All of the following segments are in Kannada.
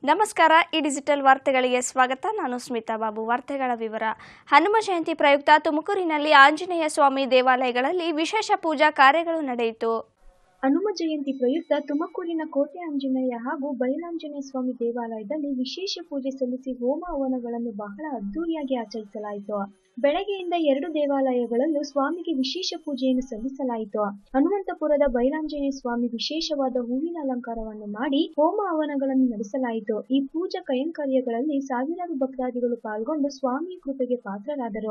ನಮಸ್ಕಾರ ಈ ಡಿಜಿಟಲ್ ವಾರ್ತೆಗಳಿಗೆ ಸ್ವಾಗತ ನಾನು ಸ್ಮಿತಾ ಬಾಬು ವಾರ್ತೆಗಳ ವಿವರ ಹನುಮ ಜಯಂತಿ ಪ್ರಯುಕ್ತ ತುಮಕೂರಿನಲ್ಲಿ ಆಂಜನೇಯ ಸ್ವಾಮಿ ದೇವಾಲಯಗಳಲ್ಲಿ ವಿಶೇಷ ಪೂಜಾ ಕಾರ್ಯಗಳು ನಡೆಯಿತು ಹನುಮ ಜಯಂತಿ ಪ್ರಯುಕ್ತ ತುಮಕೂರಿನ ಕೋಟೆ ಆಂಜನೇಯ ಹಾಗೂ ಬಯಲಾಂಜನೇಯ ಸ್ವಾಮಿ ದೇವಾಲಯದಲ್ಲಿ ವಿಶೇಷ ಪೂಜೆ ಸಲ್ಲಿಸಿ ಹೋಮ ಹವನಗಳನ್ನು ಬಹಳ ಅದ್ದೂರಿಯಾಗಿ ಆಚರಿಸಲಾಯಿತು ಬೆಳಗ್ಗೆಯಿಂದ ಎರಡು ದೇವಾಲಯಗಳಲ್ಲೂ ಸ್ವಾಮಿಗೆ ವಿಶೇಷ ಪೂಜೆಯನ್ನು ಸಲ್ಲಿಸಲಾಯಿತು ಹನುಮಂತಪುರದ ಬಯಲಾಂಜನೇಯ ಸ್ವಾಮಿ ವಿಶೇಷವಾದ ಹೂವಿನ ಅಲಂಕಾರವನ್ನು ಮಾಡಿ ಹೋಮ ಹವನಗಳನ್ನು ನಡೆಸಲಾಯಿತು ಈ ಪೂಜಾ ಕೈಂಕರ್ಯಗಳಲ್ಲಿ ಸಾವಿರಾರು ಭಕ್ತಾದಿಗಳು ಪಾಲ್ಗೊಂಡು ಸ್ವಾಮಿಯ ಕೃಪೆಗೆ ಪಾತ್ರರಾದರು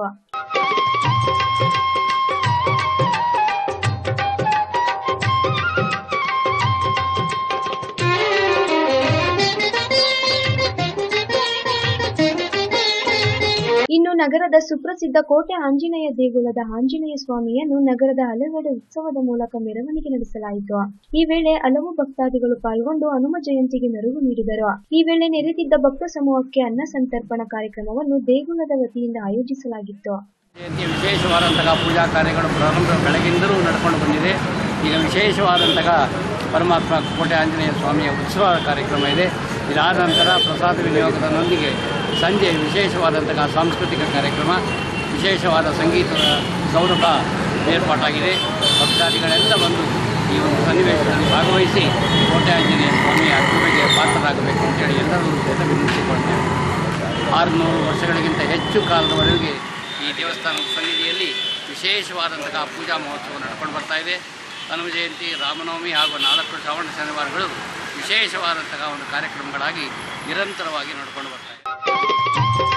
ಇನ್ನು ನಗರದ ಸುಪ್ರಸಿದ್ಧ ಕೋಟೆ ಆಂಜನೇಯ ದೇಗುಲದ ಆಂಜನೇಯ ಸ್ವಾಮಿಯನ್ನು ನಗರದ ಹಲವೆಡೆ ಉತ್ಸವದ ಮೂಲಕ ಮೆರವಣಿಗೆ ನಡೆಸಲಾಯಿತು ಈ ವೇಳೆ ಹಲವು ಭಕ್ತಾದಿಗಳು ಪಾಲ್ಗೊಂಡು ಹನುಮ ಜಯಂತಿಗೆ ಮೆರುಗು ನೀಡಿದರು ಈ ವೇಳೆ ನೆರೆದಿದ್ದ ಭಕ್ತ ಸಮೂಹಕ್ಕೆ ಅನ್ನ ಸಂತರ್ಪಣಾ ಕಾರ್ಯಕ್ರಮವನ್ನು ದೇಗುಲದ ವತಿಯಿಂದ ಆಯೋಜಿಸಲಾಗಿತ್ತು ಜಯಂತಿ ವಿಶೇಷವಾದಂತಹ ಪೂಜಾ ಕಾರ್ಯಗಳು ಪ್ರಾರಂಭ ಬೆಳಗಿಂದಲೂ ನಡ್ಕೊಂಡು ಬಂದಿದೆ ಈಗ ವಿಶೇಷವಾದಂತಹ ಪರಮಾತ್ಮ ಕೋಟೆ ಆಂಜನೇಯ ಸ್ವಾಮಿಯ ಉತ್ಸವ ಕಾರ್ಯಕ್ರಮ ಇದೆ ಇದಾದ ನಂತರ ಪ್ರಸಾದ ವಿನಿಯೋಗದೊಂದಿಗೆ ಸಂಜೆ ವಿಶೇಷವಾದಂತಹ ಸಾಂಸ್ಕೃತಿಕ ಕಾರ್ಯಕ್ರಮ ವಿಶೇಷವಾದ ಸಂಗೀತದ ಸೌರಭ ಏರ್ಪಾಟಾಗಿದೆ ಭಕ್ತಾದಿಗಳೆಲ್ಲ ಬಂದು ಈ ಒಂದು ಸನ್ನಿವೇಶದಲ್ಲಿ ಭಾಗವಹಿಸಿ ಕೋಟೆ ಆಂಜನೇಯ ಸ್ವಾಮಿಯ ಕೃಪೆಗೆ ಪಾತ್ರರಾಗಬೇಕು ಅಂತೇಳಿ ಎಲ್ಲರೂ ಕೂಡ ವಿನಂತಿಸಿಕೊಳ್ತೇವೆ ಆರುನೂರು ವರ್ಷಗಳಿಗಿಂತ ಹೆಚ್ಚು ಕಾಲದವರೆಗೆ ಈ ದೇವಸ್ಥಾನದ ಸನ್ನಿಧಿಯಲ್ಲಿ ವಿಶೇಷವಾದಂತಹ ಪೂಜಾ ಮಹೋತ್ಸವ ನಡ್ಕೊಂಡು ಬರ್ತಾ ಇದೆ ಹನುಮ ಜಯಂತಿ ರಾಮನವಮಿ ಹಾಗೂ ನಾಲ್ಕು ಶ್ರಾವಣ ಶನಿವಾರಗಳು ವಿಶೇಷವಾದಂತಹ ಒಂದು ಕಾರ್ಯಕ್ರಮಗಳಾಗಿ ನಿರಂತರವಾಗಿ ನಡ್ಕೊಂಡು ಬರ್ತಾ ಇದೆ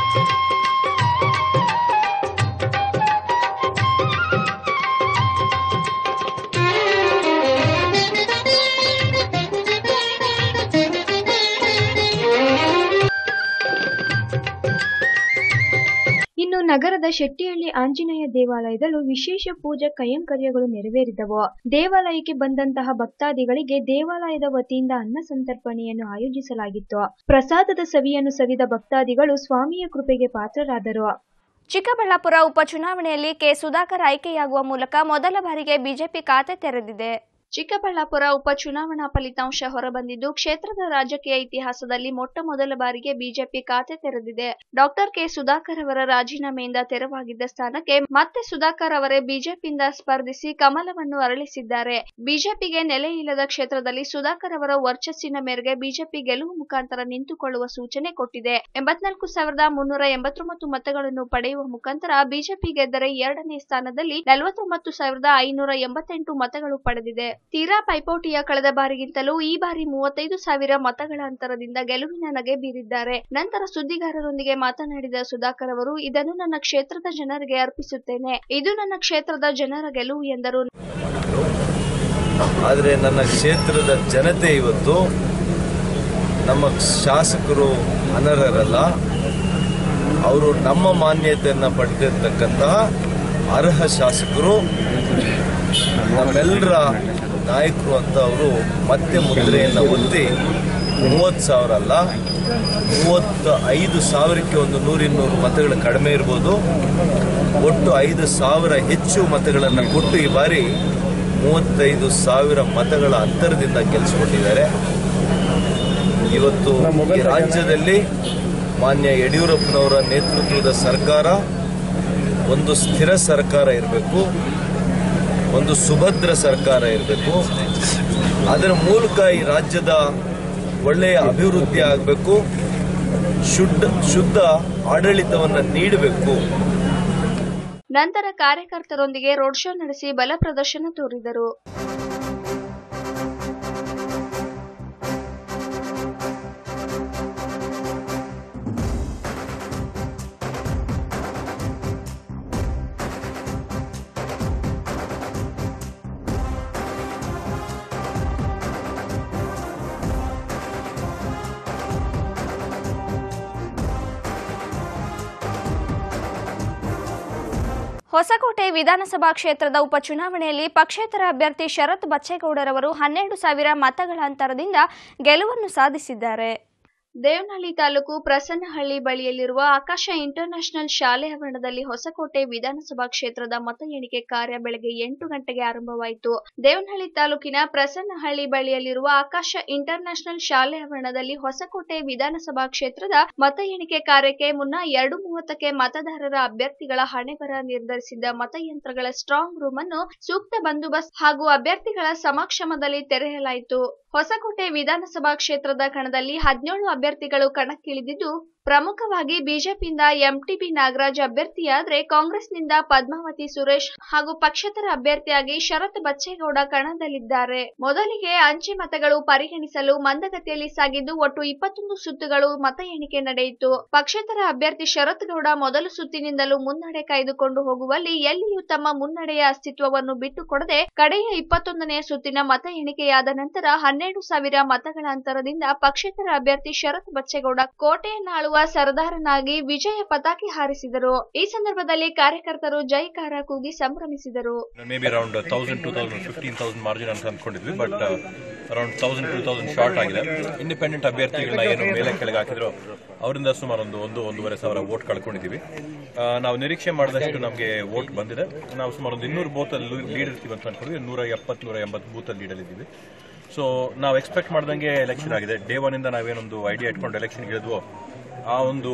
ಇನ್ನು ನಗರದ ಶೆಟ್ಟಿಹಳ್ಳಿ ಆಂಜನೇಯ ದೇವಾಲಯದಲ್ಲೂ ವಿಶೇಷ ಪೂಜಾ ಕೈಂಕರ್ಯಗಳು ನೆರವೇರಿದವು ದೇವಾಲಯಕ್ಕೆ ಬಂದಂತಹ ಭಕ್ತಾದಿಗಳಿಗೆ ದೇವಾಲಯದ ವತಿಯಿಂದ ಅನ್ನ ಸಂತರ್ಪಣೆಯನ್ನು ಆಯೋಜಿಸಲಾಗಿತ್ತು ಪ್ರಸಾದದ ಸವಿಯನ್ನು ಸವಿದ ಭಕ್ತಾದಿಗಳು ಸ್ವಾಮಿಯ ಕೃಪೆಗೆ ಪಾತ್ರರಾದರು ಚಿಕ್ಕಬಳ್ಳಾಪುರ ಉಪಚುನಾವಣೆಯಲ್ಲಿ ಕೆ ಸುಧಾಕರ್ ಆಯ್ಕೆಯಾಗುವ ಮೂಲಕ ಮೊದಲ ಬಾರಿಗೆ ಬಿಜೆಪಿ ಖಾತೆ ತೆರೆದಿದೆ ಚಿಕ್ಕಬಳ್ಳಾಪುರ ಉಪಚುನಾವಣಾ ಫಲಿತಾಂಶ ಹೊರಬಂದಿದ್ದು ಕ್ಷೇತ್ರದ ರಾಜಕೀಯ ಇತಿಹಾಸದಲ್ಲಿ ಮೊಟ್ಟ ಮೊದಲ ಬಾರಿಗೆ ಬಿಜೆಪಿ ಖಾತೆ ತೆರೆದಿದೆ ಡಾಕ್ಟರ್ ಕೆ ಸುಧಾಕರ್ ಅವರ ರಾಜೀನಾಮೆಯಿಂದ ತೆರವಾಗಿದ್ದ ಸ್ಥಾನಕ್ಕೆ ಮತ್ತೆ ಸುಧಾಕರ್ ಅವರೇ ಬಿಜೆಪಿಯಿಂದ ಸ್ಪರ್ಧಿಸಿ ಕಮಲವನ್ನು ಅರಳಿಸಿದ್ದಾರೆ ಬಿಜೆಪಿಗೆ ನೆಲೆ ಇಲ್ಲದ ಕ್ಷೇತ್ರದಲ್ಲಿ ಸುಧಾಕರ್ ಅವರ ವರ್ಚಸ್ಸಿನ ಮೇರೆಗೆ ಬಿಜೆಪಿ ಗೆಲುವು ಮುಖಾಂತರ ನಿಂತುಕೊಳ್ಳುವ ಸೂಚನೆ ಕೊಟ್ಟಿದೆ ಎಂಬತ್ನಾಲ್ಕು ಸಾವಿರದ ಮುನ್ನೂರ ಎಂಬತ್ತೊಂಬತ್ತು ಮತಗಳನ್ನು ಪಡೆಯುವ ಮುಖಾಂತರ ಬಿಜೆಪಿ ಗೆದ್ದರೆ ಎರಡನೇ ಸ್ಥಾನದಲ್ಲಿ ನಲವತ್ತೊಂಬತ್ತು ಸಾವಿರದ ಐನೂರ ಎಂಬತ್ತೆಂಟು ಮತಗಳು ಪಡೆದಿದೆ ತೀರಾ ಪೈಪೋಟಿಯ ಕಳೆದ ಬಾರಿಗಿಂತಲೂ ಈ ಬಾರಿ ಮೂವತ್ತೈದು ಸಾವಿರ ಮತಗಳ ಅಂತರದಿಂದ ಗೆಲುವಿನ ನಗೆ ಬೀರಿದ್ದಾರೆ ನಂತರ ಸುದ್ದಿಗಾರರೊಂದಿಗೆ ಮಾತನಾಡಿದ ಸುಧಾಕರ್ ಅವರು ಇದನ್ನು ನನ್ನ ಕ್ಷೇತ್ರದ ಜನರಿಗೆ ಅರ್ಪಿಸುತ್ತೇನೆ ಇದು ನನ್ನ ಕ್ಷೇತ್ರದ ಜನರ ಗೆಲುವು ಎಂದರು ಆದರೆ ನನ್ನ ಕ್ಷೇತ್ರದ ಜನತೆ ಇವತ್ತು ನಮ್ಮ ಶಾಸಕರು ಅನರ್ಹರಲ್ಲ ಅವರು ನಮ್ಮ ಮಾನ್ಯತೆಯನ್ನು ಪಡೆದಿರ್ತಕ್ಕಂತಹ ಅರ್ಹ ಶಾಸಕರು ನಮ್ಮೆಲ್ಲರ ನಾಯಕರು ಅಂತ ಅವರು ಮತ್ತೆ ಮುದ್ರೆಯನ್ನು ಒತ್ತಿ ಮೂವತ್ತು ಸಾವಿರ ಅಲ್ಲ ಮೂವತ್ತ ಐದು ಸಾವಿರಕ್ಕೆ ಒಂದು ನೂರಿನ್ನೂರು ಮತಗಳು ಕಡಿಮೆ ಇರ್ಬೋದು ಒಟ್ಟು ಐದು ಸಾವಿರ ಹೆಚ್ಚು ಮತಗಳನ್ನು ಕೊಟ್ಟು ಈ ಬಾರಿ ಮೂವತ್ತೈದು ಸಾವಿರ ಮತಗಳ ಅಂತರದಿಂದ ಗೆಲ್ಲಿಸಿಕೊಂಡಿದ್ದಾರೆ ಇವತ್ತು ಈ ರಾಜ್ಯದಲ್ಲಿ ಮಾನ್ಯ ಯಡಿಯೂರಪ್ಪನವರ ನೇತೃತ್ವದ ಸರ್ಕಾರ ಒಂದು ಸ್ಥಿರ ಸರ್ಕಾರ ಇರಬೇಕು ಒಂದು ಸುಭದ್ರ ಸರ್ಕಾರ ಇರಬೇಕು ಅದರ ಮೂಲಕ ಈ ರಾಜ್ಯದ ಒಳ್ಳೆಯ ಅಭಿವೃದ್ಧಿ ಆಗಬೇಕು ಶುದ್ಧ ಶುದ್ಧ ಆಡಳಿತವನ್ನು ನೀಡಬೇಕು ನಂತರ ಕಾರ್ಯಕರ್ತರೊಂದಿಗೆ ರೋಡ್ ಶೋ ನಡೆಸಿ ಬಲ ಪ್ರದರ್ಶನ ತೋರಿದರು ಹೊಸಕೋಟೆ ವಿಧಾನಸಭಾ ಕ್ಷೇತ್ರದ ಉಪಚುನಾವಣೆಯಲ್ಲಿ ಪಕ್ಷೇತರ ಅಭ್ಯರ್ಥಿ ಶರತ್ ಬಚ್ಚೇಗೌಡರವರು ಹನ್ನೆರಡು ಸಾವಿರ ಮತಗಳ ಅಂತರದಿಂದ ಗೆಲುವನ್ನು ಸಾಧಿಸಿದ್ದಾರೆ ದೇವನಹಳ್ಳಿ ತಾಲೂಕು ಪ್ರಸನ್ನಹಳ್ಳಿ ಬಳಿಯಲ್ಲಿರುವ ಆಕಾಶ ಇಂಟರ್ನ್ಯಾಷನಲ್ ಶಾಲೆ ಆವರಣದಲ್ಲಿ ಹೊಸಕೋಟೆ ವಿಧಾನಸಭಾ ಕ್ಷೇತ್ರದ ಮತ ಎಣಿಕೆ ಕಾರ್ಯ ಬೆಳಗ್ಗೆ ಎಂಟು ಗಂಟೆಗೆ ಆರಂಭವಾಯಿತು ದೇವನಹಳ್ಳಿ ತಾಲೂಕಿನ ಪ್ರಸನ್ನಹಳ್ಳಿ ಬಳಿಯಲ್ಲಿರುವ ಆಕಾಶ ಇಂಟರ್ನ್ಯಾಷನಲ್ ಶಾಲೆ ಆವರಣದಲ್ಲಿ ಹೊಸಕೋಟೆ ವಿಧಾನಸಭಾ ಕ್ಷೇತ್ರದ ಮತ ಎಣಿಕೆ ಕಾರ್ಯಕ್ಕೆ ಮುನ್ನ ಎರಡು ಮೂವತ್ತಕ್ಕೆ ಮತದಾರರ ಅಭ್ಯರ್ಥಿಗಳ ಹಣೆಬರ ನಿರ್ಧರಿಸಿದ್ದ ಮತಯಂತ್ರಗಳ ಸ್ಟ್ರಾಂಗ್ ರೂಮ್ ಅನ್ನು ಸೂಕ್ತ ಬಂದೋಬಸ್ತ್ ಹಾಗೂ ಅಭ್ಯರ್ಥಿಗಳ ಸಮಕ್ಷಮದಲ್ಲಿ ತೆರೆಯಲಾಯಿತು ಹೊಸಕೋಟೆ ವಿಧಾನಸಭಾ ಕ್ಷೇತ್ರದ ಕಣದಲ್ಲಿ ಹದಿನೇಳು ಅಭ್ಯರ್ಥಿಗಳು ಕಣಕ್ಕಿಳಿದಿದ್ದು ಪ್ರಮುಖವಾಗಿ ಬಿಜೆಪಿಯಿಂದ ಎಂಟಿಬಿ ನಾಗರಾಜ್ ಅಭ್ಯರ್ಥಿಯಾದ್ರೆ ಕಾಂಗ್ರೆಸ್ನಿಂದ ಪದ್ಮಾವತಿ ಸುರೇಶ್ ಹಾಗೂ ಪಕ್ಷೇತರ ಅಭ್ಯರ್ಥಿಯಾಗಿ ಶರತ್ ಬಚ್ಚೇಗೌಡ ಕಣದಲ್ಲಿದ್ದಾರೆ ಮೊದಲಿಗೆ ಅಂಚೆ ಮತಗಳು ಪರಿಗಣಿಸಲು ಮಂದಗತಿಯಲ್ಲಿ ಸಾಗಿದ್ದು ಒಟ್ಟು ಇಪ್ಪತ್ತೊಂದು ಸುತ್ತುಗಳು ಮತ ಎಣಿಕೆ ನಡೆಯಿತು ಪಕ್ಷೇತರ ಅಭ್ಯರ್ಥಿ ಶರತ್ ಗೌಡ ಮೊದಲ ಸುತ್ತಿನಿಂದಲೂ ಮುನ್ನಡೆ ಕಾಯ್ದುಕೊಂಡು ಹೋಗುವಲ್ಲಿ ಎಲ್ಲಿಯೂ ತಮ್ಮ ಮುನ್ನಡೆಯ ಅಸ್ತಿತ್ವವನ್ನು ಬಿಟ್ಟುಕೊಡದೆ ಕಡೆಯ ಇಪ್ಪತ್ತೊಂದನೆಯ ಸುತ್ತಿನ ಮತ ಎಣಿಕೆಯಾದ ನಂತರ ಹನ್ನೆರಡು ಸಾವಿರ ಮತಗಳ ಅಂತರದಿಂದ ಪಕ್ಷೇತರ ಅಭ್ಯರ್ಥಿ ಶರತ್ ಬಚ್ಚೇಗೌಡ ಕೋಟೆಯನ್ನಾಳುವ ಸರದಾರನಾಗಿ ವಿಜಯ ಪತಾಕೆ ಹಾರಿಸಿದರು ಈ ಸಂದರ್ಭದಲ್ಲಿ ಕಾರ್ಯಕರ್ತರು ಜೈಕಾರ ಕೂಗಿ ಸಂಭ್ರಮಿಸಿದರು may be around thousand two thousand fifteen thousand margin ಅಂತ ಅಂದ್ಕೊಂಡಿದ್ವಿ but around thousand two thousand short ಆಗಿದೆ ಇಂಡಿಪೆಂಡೆಂಟ್ ಅಭ್ಯರ್ಥಿಗಳನ್ನ ಏನು ಮೇಲೆ ಕೆಳಗೆ ಹಾಕಿದ್ರು ಅವರಿಂದ ಸುಮಾರು ಒಂದು ಒಂದು ಒಂದೂವರೆ ಸಾವಿರ ವೋಟ್ ಕಳ್ಕೊಂಡಿದ್ದೀವಿ ಆ, ನಾವು ನಿರೀಕ್ಷೆ ಮಾಡಿದಷ್ಟು ನಮಗೆ ವೋಟ್ ಬಂದಿದೆ ನಾವು ಸುಮಾರು ಒಂದು ಇನ್ನೂರು ಬೂತಲ್ಲಿ ಲೀಡ್ ಇರ್ತೀವಿ ಅಂತ ಅನ್ಕೊಂಡಿದ್ವಿ ನೂರ ಎಪ್ಪತ್ತು ನೂರ ಎಂಬತ್ತು ಬೂತಲ್ಲಿ ಲೀಡಲ್ಲಿದ್ದೀವಿ ಸೊ ನಾವು ಎಕ್ಸ್ಪೆಕ್ಟ್ ಮಾಡ್ದಂಗೆ ಎಲೆಕ್ಷನ್ ಆಗಿದೆ ಡೇ ಒನ್ ಇಂದ ನಾವೇನೊಂದು ಐಡಿಯಾ ಇಟ್ಕೊಂಡು ಎಲೆಕ್ಷನ್ ಇಳಿದ್ವೋ ಆ ಒಂದು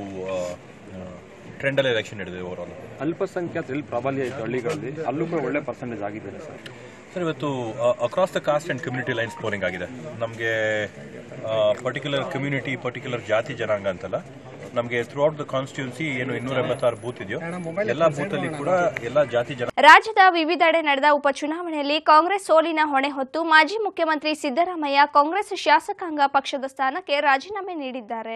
ಟ್ರೆಂಡಲ್ಲಿ ಎಲೆಕ್ಷನ್ ಹಿಡಿದಿದೆ ಓವರ್ ಆಲ್ ಅಲ್ಪಸಂಖ್ಯಾತರು ಎಲ್ಲಿ ಪ್ರಾಬಲ್ಯ ಇತ್ತು ಹಳ್ಳಿಗಳಲ್ಲಿ ಅಲ್ಲೂ ಕೂಡ ಒಳ್ಳೆ ಪರ್ಸೆಂಟೇಜ್ ಆಗಿದ್ದಾರೆ ಸರ್ ಸರ್ ಇವತ್ತು across the caste and community lines polling ಆಗಿದೆ ನಮಗೆ ಪರ್ಟಿಕ್ಯುಲರ್ ಕಮ್ಯುನಿಟಿ ಪರ್ಟಿಕ್ಯುಲರ್ ಜಾತಿ ಜನಾಂಗ ಅಂತಲ್ಲ ನಮಗೆ ಥ್ರೂ ಔಟ್ ದ ಕಾನ್ಸ್ಟಿಟ್ಯೂನ್ಸಿ ಏನು ಇನ್ನೂರ ಎಂಬತ್ತಾರು ಬೂತ್ ಇದೆಯೋ ಎಲ್ಲ ಬೂತಲ್ಲಿ ಕೂಡ ಎಲ್ಲ ಜಾತಿ ಜನ ರಾಜ್ಯದ ವಿವಿಧೆಡೆ ನಡೆದ ಉಪಚುನಾವಣೆಯಲ್ಲಿ ಕಾಂಗ್ರೆಸ್ ಸೋಲಿನ ಹೊಣೆ ಹೊತ್ತು ಮಾಜಿ ಮುಖ್ಯಮಂತ್ರಿ ಸಿದ್ದರಾಮಯ್ಯ ಕಾಂಗ್ರೆಸ್ ಶಾಸಕಾಂಗ ಪಕ್ಷದ ಸ್ಥಾನಕ್ಕೆ ರಾಜೀನಾಮೆ ನೀಡಿದ್ದಾರೆ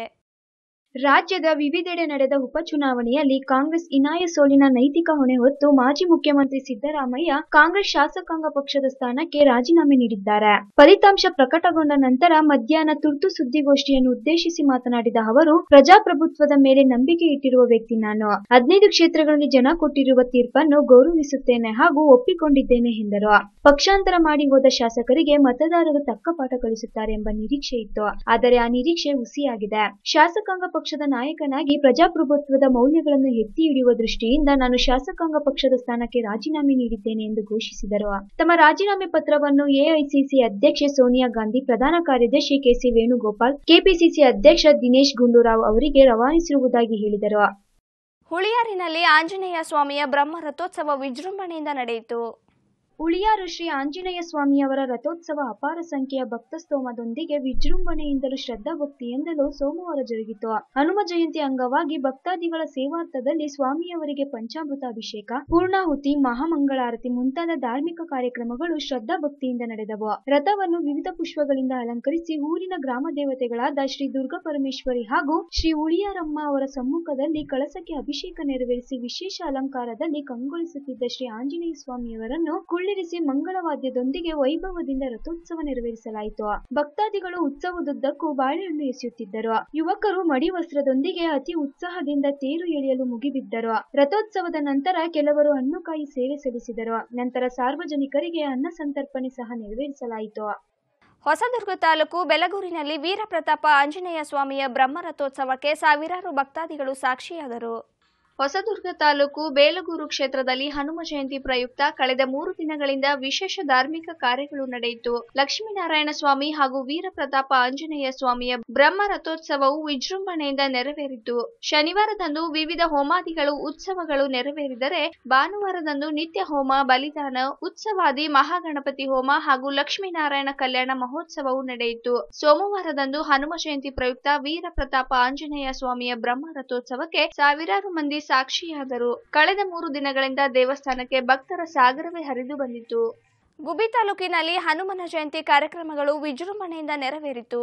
ರಾಜ್ಯದ ವಿವಿಧೆಡೆ ನಡೆದ ಉಪಚುನಾವಣೆಯಲ್ಲಿ ಕಾಂಗ್ರೆಸ್ ಇನಾಯ ಸೋಲಿನ ನೈತಿಕ ಹೊಣೆ ಹೊತ್ತು ಮಾಜಿ ಮುಖ್ಯಮಂತ್ರಿ ಸಿದ್ದರಾಮಯ್ಯ ಕಾಂಗ್ರೆಸ್ ಶಾಸಕಾಂಗ ಪಕ್ಷದ ಸ್ಥಾನಕ್ಕೆ ರಾಜೀನಾಮೆ ನೀಡಿದ್ದಾರೆ ಫಲಿತಾಂಶ ಪ್ರಕಟಗೊಂಡ ನಂತರ ಮಧ್ಯಾಹ್ನ ತುರ್ತು ಸುದ್ದಿಗೋಷ್ಠಿಯನ್ನು ಉದ್ದೇಶಿಸಿ ಮಾತನಾಡಿದ ಅವರು ಪ್ರಜಾಪ್ರಭುತ್ವದ ಮೇಲೆ ನಂಬಿಕೆ ಇಟ್ಟಿರುವ ವ್ಯಕ್ತಿ ನಾನು ಹದಿನೈದು ಕ್ಷೇತ್ರಗಳಲ್ಲಿ ಜನ ಕೊಟ್ಟಿರುವ ತೀರ್ಪನ್ನು ಗೌರವಿಸುತ್ತೇನೆ ಹಾಗೂ ಒಪ್ಪಿಕೊಂಡಿದ್ದೇನೆ ಎಂದರು ಪಕ್ಷಾಂತರ ಮಾಡಿ ಹೋದ ಶಾಸಕರಿಗೆ ಮತದಾರರು ತಕ್ಕ ಪಾಠ ಕಲಿಸುತ್ತಾರೆ ಎಂಬ ನಿರೀಕ್ಷೆ ಇತ್ತು ಆದರೆ ಆ ನಿರೀಕ್ಷೆ ಹುಸಿಯಾಗಿದೆ ಶಾಸಕಾಂಗ ಪಕ್ಷದ ನಾಯಕನಾಗಿ ಪ್ರಜಾಪ್ರಭುತ್ವದ ಮೌಲ್ಯಗಳನ್ನು ಎತ್ತಿ ಹಿಡಿಯುವ ದೃಷ್ಟಿಯಿಂದ ನಾನು ಶಾಸಕಾಂಗ ಪಕ್ಷದ ಸ್ಥಾನಕ್ಕೆ ರಾಜೀನಾಮೆ ನೀಡಿದ್ದೇನೆ ಎಂದು ಘೋಷಿಸಿದರು ತಮ್ಮ ರಾಜೀನಾಮೆ ಪತ್ರವನ್ನು ಎಐಸಿಸಿ ಅಧ್ಯಕ್ಷೆ ಸೋನಿಯಾ ಗಾಂಧಿ ಪ್ರಧಾನ ಕಾರ್ಯದರ್ಶಿ ಕೆಸಿ ವೇಣುಗೋಪಾಲ್ ಕೆಪಿಸಿಸಿ ಅಧ್ಯಕ್ಷ ದಿನೇಶ್ ಗುಂಡೂರಾವ್ ಅವರಿಗೆ ರವಾನಿಸಿರುವುದಾಗಿ ಹೇಳಿದರು ಹುಳಿಯಾರಿನಲ್ಲಿ ಆಂಜನೇಯ ಸ್ವಾಮಿಯ ಬ್ರಹ್ಮ ರಥೋತ್ಸವ ವಿಜೃಂಭಣೆಯಿಂದ ನಡೆಯಿತು ಉಳಿಯಾರು ಶ್ರೀ ಆಂಜನೇಯ ಸ್ವಾಮಿಯವರ ರಥೋತ್ಸವ ಅಪಾರ ಸಂಖ್ಯೆಯ ಭಕ್ತಸ್ತೋಮದೊಂದಿಗೆ ವಿಜೃಂಭಣೆಯಿಂದಲೂ ಶ್ರದ್ಧಾಭಕ್ತಿಯಿಂದಲೂ ಸೋಮವಾರ ಜರುಗಿತು ಹನುಮ ಜಯಂತಿ ಅಂಗವಾಗಿ ಭಕ್ತಾದಿಗಳ ಸೇವಾರ್ಥದಲ್ಲಿ ಸ್ವಾಮಿಯವರಿಗೆ ಪಂಚಾಮೃತ ಅಭಿಷೇಕ ಪೂರ್ಣಾಹುತಿ ಮಹಾಮಂಗಳಾರತಿ ಮುಂತಾದ ಧಾರ್ಮಿಕ ಕಾರ್ಯಕ್ರಮಗಳು ಶ್ರದ್ಧಾಭಕ್ತಿಯಿಂದ ನಡೆದವು ರಥವನ್ನು ವಿವಿಧ ಪುಷ್ಪಗಳಿಂದ ಅಲಂಕರಿಸಿ ಊರಿನ ಗ್ರಾಮ ದೇವತೆಗಳಾದ ಶ್ರೀ ದುರ್ಗಾ ಪರಮೇಶ್ವರಿ ಹಾಗೂ ಶ್ರೀ ಉಳಿಯಾರಮ್ಮ ಅವರ ಸಮ್ಮುಖದಲ್ಲಿ ಕಳಸಕ್ಕೆ ಅಭಿಷೇಕ ನೆರವೇರಿಸಿ ವಿಶೇಷ ಅಲಂಕಾರದಲ್ಲಿ ಕಂಗೊಳಿಸುತ್ತಿದ್ದ ಶ್ರೀ ಆಂಜನೇಯ ಸ್ವಾಮಿಯವರನ್ನು ಕುಳ್ಳಿರಿಸಿ ಮಂಗಳವಾದ್ಯದೊಂದಿಗೆ ವೈಭವದಿಂದ ರಥೋತ್ಸವ ನೆರವೇರಿಸಲಾಯಿತು ಭಕ್ತಾದಿಗಳು ಉತ್ಸವದುದ್ದಕ್ಕೂ ಬಾಳೆಹಣ್ಣು ಎಸೆಯುತ್ತಿದ್ದರು ಯುವಕರು ಮಡಿ ವಸ್ತ್ರದೊಂದಿಗೆ ಅತಿ ಉತ್ಸಾಹದಿಂದ ತೇರು ಎಳೆಯಲು ಮುಗಿಬಿದ್ದರು ರಥೋತ್ಸವದ ನಂತರ ಕೆಲವರು ಹಣ್ಣುಕಾಯಿ ಸೇವೆ ಸಲ್ಲಿಸಿದರು ನಂತರ ಸಾರ್ವಜನಿಕರಿಗೆ ಅನ್ನ ಸಂತರ್ಪಣೆ ಸಹ ನೆರವೇರಿಸಲಾಯಿತು ಹೊಸದುರ್ಗ ತಾಲೂಕು ಬೆಲಗೂರಿನಲ್ಲಿ ವೀರಪ್ರತಾಪ ಆಂಜನೇಯ ಸ್ವಾಮಿಯ ಬ್ರಹ್ಮ ರಥೋತ್ಸವಕ್ಕೆ ಸಾವಿರಾರು ಭಕ್ತಾದಿಗಳು ಸಾಕ್ಷಿಯಾದರು ಹೊಸದುರ್ಗ ತಾಲೂಕು ಬೇಲಗೂರು ಕ್ಷೇತ್ರದಲ್ಲಿ ಹನುಮ ಜಯಂತಿ ಪ್ರಯುಕ್ತ ಕಳೆದ ಮೂರು ದಿನಗಳಿಂದ ವಿಶೇಷ ಧಾರ್ಮಿಕ ಕಾರ್ಯಗಳು ನಡೆಯಿತು ಲಕ್ಷ್ಮೀನಾರಾಯಣ ಸ್ವಾಮಿ ಹಾಗೂ ವೀರಪ್ರತಾಪ ಆಂಜನೇಯ ಸ್ವಾಮಿಯ ಬ್ರಹ್ಮ ರಥೋತ್ಸವವು ವಿಜೃಂಭಣೆಯಿಂದ ನೆರವೇರಿತು ಶನಿವಾರದಂದು ವಿವಿಧ ಹೋಮಾದಿಗಳು ಉತ್ಸವಗಳು ನೆರವೇರಿದರೆ ಭಾನುವಾರದಂದು ನಿತ್ಯ ಹೋಮ ಬಲಿದಾನ ಉತ್ಸವಾದಿ ಮಹಾಗಣಪತಿ ಹೋಮ ಹಾಗೂ ಲಕ್ಷ್ಮೀನಾರಾಯಣ ಕಲ್ಯಾಣ ಮಹೋತ್ಸವವು ನಡೆಯಿತು ಸೋಮವಾರದಂದು ಹನುಮ ಜಯಂತಿ ಪ್ರಯುಕ್ತ ವೀರಪ್ರತಾಪ ಆಂಜನೇಯ ಸ್ವಾಮಿಯ ಬ್ರಹ್ಮ ರಥೋತ್ಸವಕ್ಕೆ ಸಾವಿರಾರು ಮಂದಿ ಸಾಕ್ಷಿಯಾದರು ಕಳೆದ ಮೂರು ದಿನಗಳಿಂದ ದೇವಸ್ಥಾನಕ್ಕೆ ಭಕ್ತರ ಸಾಗರವೇ ಹರಿದು ಬಂದಿತು ಗುಬ್ಬಿ ತಾಲೂಕಿನಲ್ಲಿ ಹನುಮನ ಜಯಂತಿ ಕಾರ್ಯಕ್ರಮಗಳು ವಿಜೃಂಭಣೆಯಿಂದ ನೆರವೇರಿತು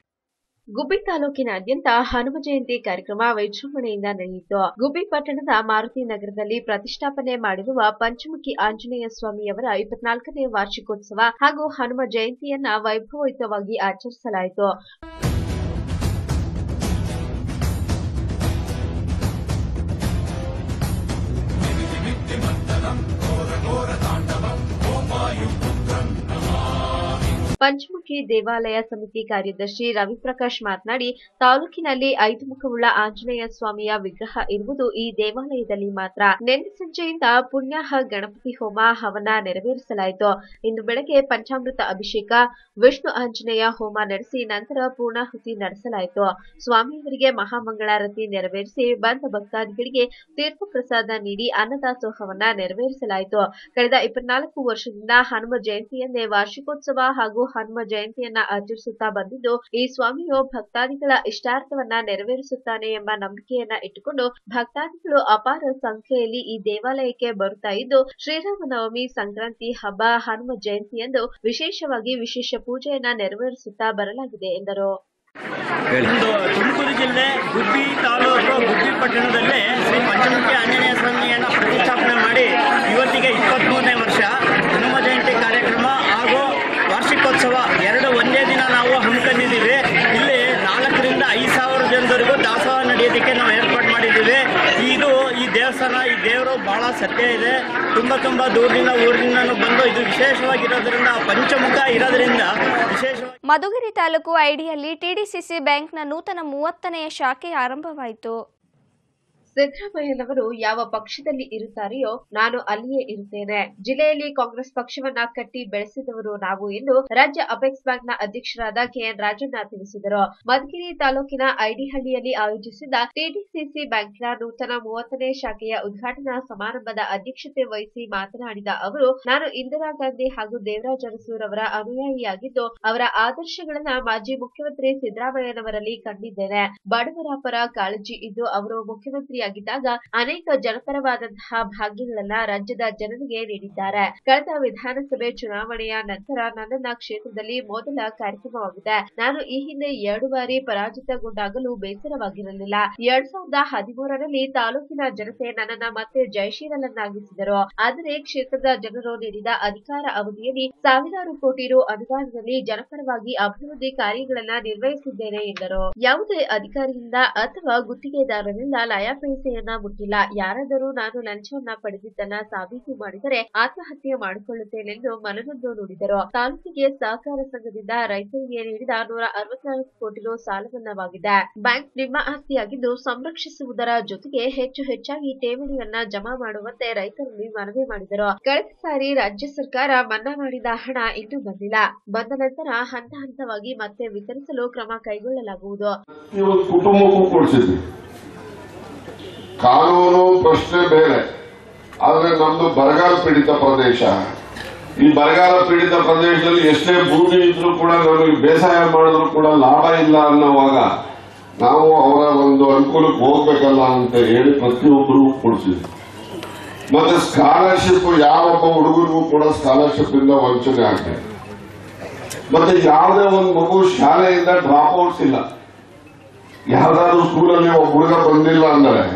ಗುಬ್ಬಿ ತಾಲೂಕಿನಾದ್ಯಂತ ಹನುಮ ಜಯಂತಿ ಕಾರ್ಯಕ್ರಮ ವಿಜೃಂಭಣೆಯಿಂದ ನಡೆಯಿತು ಗುಬ್ಬಿ ಪಟ್ಟಣದ ಮಾರುತಿ ನಗರದಲ್ಲಿ ಪ್ರತಿಷ್ಠಾಪನೆ ಮಾಡಿರುವ ಪಂಚಮುಖಿ ಆಂಜನೇಯ ಸ್ವಾಮಿಯವರ ಇಪ್ಪತ್ನಾಲ್ಕನೇ ವಾರ್ಷಿಕೋತ್ಸವ ಹಾಗೂ ಹನುಮ ಜಯಂತಿಯನ್ನ ವೈಭವಯುತವಾಗಿ ಆಚರಿಸಲಾಯಿತು ಪಂಚಮುಖಿ ದೇವಾಲಯ ಸಮಿತಿ ಕಾರ್ಯದರ್ಶಿ ರವಿಪ್ರಕಾಶ್ ಮಾತನಾಡಿ ತಾಲೂಕಿನಲ್ಲಿ ಐದು ಮುಖವುಳ್ಳ ಆಂಜನೇಯ ಸ್ವಾಮಿಯ ವಿಗ್ರಹ ಇರುವುದು ಈ ದೇವಾಲಯದಲ್ಲಿ ಮಾತ್ರ ನಿನ್ನೆ ಸಂಜೆಯಿಂದ ಪುಣ್ಯಾಹ ಗಣಪತಿ ಹೋಮ ಹವನ ನೆರವೇರಿಸಲಾಯಿತು ಇಂದು ಬೆಳಗ್ಗೆ ಪಂಚಾಮೃತ ಅಭಿಷೇಕ ವಿಷ್ಣು ಆಂಜನೇಯ ಹೋಮ ನಡೆಸಿ ನಂತರ ಪೂರ್ಣಾಹುತಿ ನಡೆಸಲಾಯಿತು ಸ್ವಾಮಿಯವರಿಗೆ ಮಹಾಮಂಗಳಾರತಿ ನೆರವೇರಿಸಿ ಬಂದ ಭಕ್ತಾದಿಗಳಿಗೆ ತೀರ್ಥ ಪ್ರಸಾದ ನೀಡಿ ಅನ್ನದಾಸೋಹವನ್ನ ನೆರವೇರಿಸಲಾಯಿತು ಕಳೆದ ಇಪ್ಪತ್ನಾಲ್ಕು ವರ್ಷದಿಂದ ಹನುಮ ಜಯಂತಿಯನ್ನೇ ವಾರ್ಷಿಕೋತ್ಸವ ಹಾಗೂ ಹನುಮ ಜಯಂತಿಯನ್ನ ಆಚರಿಸುತ್ತಾ ಬಂದಿದ್ದು ಈ ಸ್ವಾಮಿಯು ಭಕ್ತಾದಿಗಳ ಇಷ್ಟಾರ್ಥವನ್ನ ನೆರವೇರಿಸುತ್ತಾನೆ ಎಂಬ ನಂಬಿಕೆಯನ್ನ ಇಟ್ಟುಕೊಂಡು ಭಕ್ತಾದಿಗಳು ಅಪಾರ ಸಂಖ್ಯೆಯಲ್ಲಿ ಈ ದೇವಾಲಯಕ್ಕೆ ಬರುತ್ತಾ ಇದ್ದು ಶ್ರೀರಾಮನವಮಿ ಸಂಕ್ರಾಂತಿ ಹಬ್ಬ ಹನುಮ ಜಯಂತಿಯಂದು ವಿಶೇಷವಾಗಿ ವಿಶೇಷ ಪೂಜೆಯನ್ನ ನೆರವೇರಿಸುತ್ತಾ ಬರಲಾಗಿದೆ ಎಂದರು ಇಂದು ತುಮಕೂರು ಜಿಲ್ಲೆ ಗುಬ್ಬಿ ತಾಲೂಕು ಗುಬ್ಬಿ ಪಟ್ಟಣದಲ್ಲಿ ಶ್ರೀ ಪಂಚಮುಖಿ ಆಂಜನೇಯ ಸ್ವಾಮಿಯನ್ನು ಪ್ರತಿಷ್ಠಾಪನೆ ಮಾಡಿ ಇವತ್ತಿಗೆ ಇಪ್ಪತ್ತ್ಮೂರನೇ ವರ್ಷ ಹನುಮ ಜಯಂತಿ ಕಾರ್ಯಕ್ರಮ ಹಾಗೂ ವಾರ್ಷಿಕೋತ್ಸವ ಎರಡು ಒಂದೇ ದಿನ ನಾವು ಹಮ್ಮಿಕೊಂಡಿದ್ದೀವಿ ಇಲ್ಲಿ ನಾಲ್ಕರಿಂದ ಐದು ಸಾವಿರ ಜನದವರೆಗೂ ದಾಸೋಹ ನಡೆಯೋದಕ್ಕೆ ನಾವು ಏರ್ಪಾಡು ಮಾಡಿದ್ದೀವಿ ಇದು ಈ ದೇವಸ್ಥಾನ ಈ ದೇವರು ಬಹಳ ಸತ್ಯ ಇದೆ ತುಂಬ ತುಂಬ ದೂರದಿಂದ ಊರಿನಿಂದನೂ ಬಂದು ಇದು ವಿಶೇಷವಾಗಿರೋದ್ರಿಂದ ಪಂಚಮುಖ ಇರೋದ್ರಿಂದ ವಿಶೇಷವಾಗಿ ಮಧುಗಿರಿ ತಾಲೂಕು ಐಡಿಯಲ್ಲಿ ಟಿಡಿಸಿಸಿ ಬ್ಯಾಂಕ್ನ ನೂತನ ಮೂವತ್ತನೆಯ ಶಾಖೆ ಆರಂಭವಾಯಿತು ಸಿದ್ದರಾಮಯ್ಯನವರು ಯಾವ ಪಕ್ಷದಲ್ಲಿ ಇರುತ್ತಾರೆಯೋ ನಾನು ಅಲ್ಲಿಯೇ ಇರುತ್ತೇನೆ ಜಿಲ್ಲೆಯಲ್ಲಿ ಕಾಂಗ್ರೆಸ್ ಪಕ್ಷವನ್ನ ಕಟ್ಟಿ ಬೆಳೆಸಿದವರು ನಾವು ಎಂದು ರಾಜ್ಯ ಅಪೆಕ್ಸ್ ಬ್ಯಾಂಕ್ನ ಅಧ್ಯಕ್ಷರಾದ ಕೆಎನ್ ರಾಜಣ್ಣ ತಿಳಿಸಿದರು ಮಧುಗಿರಿ ತಾಲೂಕಿನ ಐಡಿಹಳ್ಳಿಯಲ್ಲಿ ಆಯೋಜಿಸಿದ್ದ ಟಿಡಿಸಿಸಿ ಬ್ಯಾಂಕ್ನ ನೂತನ ಮೂವತ್ತನೇ ಶಾಖೆಯ ಉದ್ಘಾಟನಾ ಸಮಾರಂಭದ ಅಧ್ಯಕ್ಷತೆ ವಹಿಸಿ ಮಾತನಾಡಿದ ಅವರು ನಾನು ಇಂದಿರಾ ಗಾಂಧಿ ಹಾಗೂ ದೇವರಾಜ ಅರಸೂರ್ ಅವರ ಅನುಯಾಯಿಯಾಗಿದ್ದು ಅವರ ಆದರ್ಶಗಳನ್ನ ಮಾಜಿ ಮುಖ್ಯಮಂತ್ರಿ ಸಿದ್ದರಾಮಯ್ಯನವರಲ್ಲಿ ಕಂಡಿದ್ದೇನೆ ಬಡವರ ಪರ ಕಾಳಜಿ ಇದ್ದು ಅವರು ಮುಖ್ಯಮಂತ್ರಿಯಾಗಿದ್ದಾಗ ಅನೇಕ ಜನಪರವಾದಂತಹ ಭಾಗ್ಯಗಳನ್ನ ರಾಜ್ಯದ ಜನರಿಗೆ ನೀಡಿದ್ದಾರೆ ಕಳೆದ ವಿಧಾನಸಭೆ ಚುನಾವಣೆಯ ನಂತರ ನನ್ನನ್ನ ಕ್ಷೇತ್ರದಲ್ಲಿ ಮೊದಲ ಕಾರ್ಯಕ್ರಮವಾಗಿದೆ ನಾನು ಈ ಹಿಂದೆ ಎರಡು ಬಾರಿ ಪರಾಜಿತಗೊಂಡಾಗಲೂ ಬೇಸರವಾಗಿರಲಿಲ್ಲ ಎರಡ್ ಸಾವಿರದ ಹದಿಮೂರರಲ್ಲಿ ತಾಲೂಕಿನ ಜನತೆ ನನ್ನನ್ನ ಮತ್ತೆ ಜಯಶೀಲನನ್ನಾಗಿಸಿದರು ಆದರೆ ಕ್ಷೇತ್ರದ ಜನರು ನೀಡಿದ ಅಧಿಕಾರ ಅವಧಿಯಲ್ಲಿ ಸಾವಿರಾರು ಕೋಟಿ ರು ಅನುದಾನದಲ್ಲಿ ಜನಪರವಾಗಿ ಅಭಿವೃದ್ಧಿ ಕಾರ್ಯಗಳನ್ನ ನಿರ್ವಹಿಸಿದ್ದೇನೆ ಎಂದರು ಯಾವುದೇ ಅಧಿಕಾರಿಯಿಂದ ಅಥವಾ ಗುತ್ತಿಗೆದಾರರಿಂದ ಲಯಾಪೈಸೆಯನ್ನ ಮುಟ್ಟಿಲ್ಲ ಯಾರಾದರೂ ನಾನು ಲಂಚವನ್ನ ಪಡೆದಿದ್ದನ್ನ ಸಾಬೀತು ಮಾಡಿದರೆ ಆತ್ಮಹತ್ಯೆ ಮಾಡಿಕೊಳ್ಳುತ್ತೇನೆಂದು ಮನನೊಂದು ನುಡಿದರು ತಾಲೂಕಿಗೆ ಸಹಕಾರ ಸಂಘದಿಂದ ರೈತರಿಗೆ ನೀಡಿದ ನೂರ ಅರವತ್ನಾಲ್ಕು ಕೋಟಿ ರು ಸಾಲಮನ್ನಾವಾಗಿದೆ ಬ್ಯಾಂಕ್ ನಿಮ್ಮ ಆಸ್ತಿಯಾಗಿದ್ದು ಸಂರಕ್ಷಿಸುವುದರ ಜೊತೆಗೆ ಹೆಚ್ಚು ಹೆಚ್ಚಾಗಿ ಠೇವಣಿಯನ್ನ ಜಮಾ ಮಾಡುವಂತೆ ರೈತರಲ್ಲಿ ಮನವಿ ಮಾಡಿದರು ಕಳೆದ ಸಾರಿ ರಾಜ್ಯ ಸರ್ಕಾರ ಮನ್ನಾ ಮಾಡಿದ ಹಣ ಇನ್ನೂ ಬಂದಿಲ್ಲ ಬಂದ ನಂತರ ಹಂತ ಹಂತವಾಗಿ ಮತ್ತೆ ವಿತರಿಸಲು ಕ್ರಮ ಕೈಗೊಳ್ಳಲಾಗುವುದು ನೀವು ಕುಟುಂಬಕ್ಕೂ ಕೊಡಿಸಿದ್ವಿ ಕಾನೂನು ಪ್ರಶ್ನೆ ಬೇರೆ ಆದ್ರೆ ನಮ್ದು ಬರಗಾಲ ಪೀಡಿತ ಪ್ರದೇಶ ಈ ಬರಗಾಲ ಪೀಡಿತ ಪ್ರದೇಶದಲ್ಲಿ ಎಷ್ಟೇ ಭೂಮಿ ಇದ್ರೂ ಕೂಡ ನಮಗೆ ಬೇಸಾಯ ಮಾಡಿದ್ರು ಕೂಡ ಲಾಭ ಇಲ್ಲ ಅನ್ನೋವಾಗ ನಾವು ಅವರ ಒಂದು ಅನುಕೂಲಕ್ಕೆ ಹೋಗ್ಬೇಕಲ್ಲ ಅಂತ ಹೇಳಿ ಪ್ರತಿಯೊಬ್ಬರಿಗೂ ಕೊಡಿಸಿದ್ವಿ ಮತ್ತೆ ಸ್ಕಾಲರ್ಶಿಪ್ ಯಾವೊಬ್ಬ ಹುಡುಗರಿಗೂ ಕೂಡ ಸ್ಕಾಲರ್ಶಿಪ್ ಇಂದ ವಂಚನೆ ಆಗ್ತದೆ ಮತ್ತೆ ಯಾವುದೇ ಒಂದು ಮಗು ಶಾಲೆಯಿಂದ ಡ್ರಾಪ್ ಔಟ್ಸ್ ಇಲ್ಲ ಯಾವ್ದಾದ್ರು ಸ್ಕೂಲಲ್ಲಿ ಒಬ್ಬ ಹುಡುಗ ಬಂದಿಲ್ಲ ಅಂದ್ರೆ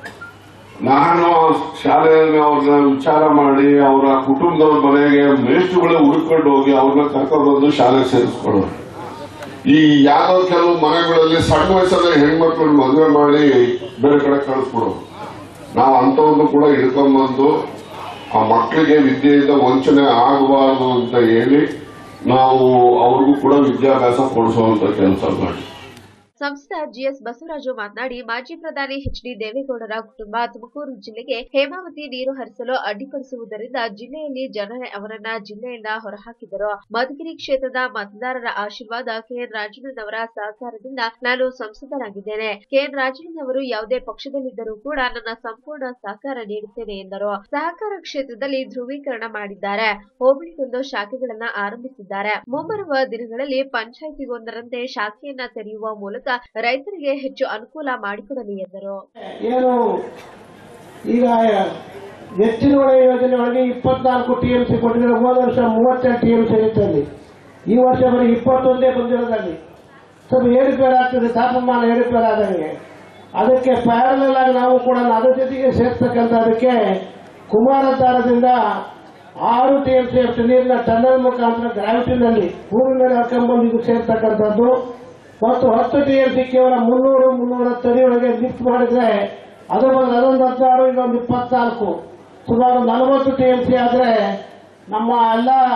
ನಾನು ಶಾಲೆಯಲ್ಲಿ ಅವ್ರನ್ನ ವಿಚಾರ ಮಾಡಿ ಅವರ ಕುಟುಂಬದವ್ರ ಮನೆಗೆ ಮೇಷ್ಟ್ರುಗಳೇ ಹುಡುಕೊಂಡು ಹೋಗಿ ಅವ್ರನ್ನ ಕರ್ಕೊಂಡು ಬಂದು ಶಾಲೆಗೆ ಸೇರಿಸ್ಕೊಳ್ಳೋರು ಈ ಯಾವ್ದೋ ಕೆಲವು ಮನೆಗಳಲ್ಲಿ ಸಣ್ಣ ವಯಸ್ಸಲ್ಲೇ ಹೆಣ್ಮಕ್ಳನ್ನ ಮದುವೆ ಮಾಡಿ ಬೇರೆ ಕಡೆ ಕಳಿಸ್ಬಿಡೋರು ನಾವು ಅಂಥವನ್ನು ಕೂಡ ಹಿಡ್ಕೊಂಡ್ಬಂದು ಆ ಮಕ್ಕಳಿಗೆ ವಿದ್ಯೆಯಿಂದ ವಂಚನೆ ಆಗಬಾರದು ಅಂತ ಹೇಳಿ ನಾವು ಅವ್ರಿಗೂ ಕೂಡ ವಿದ್ಯಾಭ್ಯಾಸ ಕೊಡಿಸುವಂತ ಕೆಲಸ ಮಾಡಿ ಸಂಸದ ಜಿಎಸ್ ಬಸವರಾಜು ಮಾತನಾಡಿ ಮಾಜಿ ಪ್ರಧಾನಿ ಎಚ್ ಡಿ ದೇವೇಗೌಡರ ಕುಟುಂಬ ತುಮಕೂರು ಜಿಲ್ಲೆಗೆ ಹೇಮಾವತಿ ನೀರು ಹರಿಸಲು ಅಡ್ಡಿಪಡಿಸುವುದರಿಂದ ಜಿಲ್ಲೆಯಲ್ಲಿ ಜನರೇ ಅವರನ್ನ ಜಿಲ್ಲೆಯಿಂದ ಹೊರಹಾಕಿದರು ಮಧುಗಿರಿ ಕ್ಷೇತ್ರದ ಮತದಾರರ ಆಶೀರ್ವಾದ ಕೆಎನ್ ರಾಜಣ್ಣನವರ ಸಹಕಾರದಿಂದ ನಾನು ಸಂಸದನಾಗಿದ್ದೇನೆ ಕೆಎನ್ ರಾಜಣ್ಣನವರು ಯಾವುದೇ ಪಕ್ಷದಲ್ಲಿದ್ದರೂ ಕೂಡ ನನ್ನ ಸಂಪೂರ್ಣ ಸಹಕಾರ ನೀಡುತ್ತೇನೆ ಎಂದರು ಸಹಕಾರ ಕ್ಷೇತ್ರದಲ್ಲಿ ಧ್ರುವೀಕರಣ ಮಾಡಿದ್ದಾರೆ ಹೋಬಳಿಗೊಂದು ಶಾಖೆಗಳನ್ನ ಆರಂಭಿಸಿದ್ದಾರೆ ಮುಂಬರುವ ದಿನಗಳಲ್ಲಿ ಪಂಚಾಯಿತಿಗೊಂದರಂತೆ ಶಾಖೆಯನ್ನ ತೆರೆಯುವ ಮೂಲಕ ರೈತರಿಗೆ ಹೆಚ್ಚು ಅನುಕೂಲ ಮಾಡಿಕೊಡಲಿ ಎಂದರು ಏನು ಈಗ ಎತ್ತಿನ ಹೊಳೆ ಯೋಜನೆ ಒಳಗೆ ಇಪ್ಪತ್ನಾಲ್ಕು ಟಿಎಂಸಿ ಕೊಟ್ಟಿದ್ರೆ ಹೋದ ವರ್ಷ ಮೂವತ್ತೆರಡು ಟಿಎಂಸಿ ಇತ್ತಲ್ಲಿ ಈ ವರ್ಷ ಬರೀ ಇಪ್ಪತ್ತೊಂದೇ ಬಂದಿರೋದಲ್ಲಿ ಸ್ವಲ್ಪ ಏರುಪೇರು ಆಗ್ತದೆ ತಾಪಮಾನ ಏರುಪೇರು ಆದಂಗೆ ಅದಕ್ಕೆ ಪ್ಯಾರಲಲ್ ಆಗಿ ನಾವು ಕೂಡ ಅದ್ರ ಜೊತೆಗೆ ಸೇರ್ತಕ್ಕಂಥ ಅದಕ್ಕೆ ಕುಮಾರಧಾರದಿಂದ ಆರು ಟಿಎಂಸಿ ಅಷ್ಟು ನೀರಿನ ಟನ್ನಲ್ ಮುಖಾಂತರ ಗ್ರಾವಿಟಿನಲ್ಲಿ ಭೂಮಿ ಮೇಲೆ ಹಾಕೊಂಡ್ಬಂದು ಇದು ಸೇರ್ತಕ್ಕಂಥದ್ದು ಮತ್ತು ಹತ್ತು ಟಿಎಂಸಿ ಕೇವಲ ಮುನ್ನೂರು ಮುನ್ನೂರ ಒಳಗೆ ಲಿಫ್ಟ್ ಮಾಡಿದ್ರೆ ಅದು ಬಂದು ಅದೊಂದು ಹದಿನಾರು ಇದೊಂದು ಇಪ್ಪತ್ನಾಲ್ಕು ಸುಮಾರು ನಲವತ್ತು ಟಿಎಂಸಿ ಆದ್ರೆ ನಮ್ಮ ಎಲ್ಲ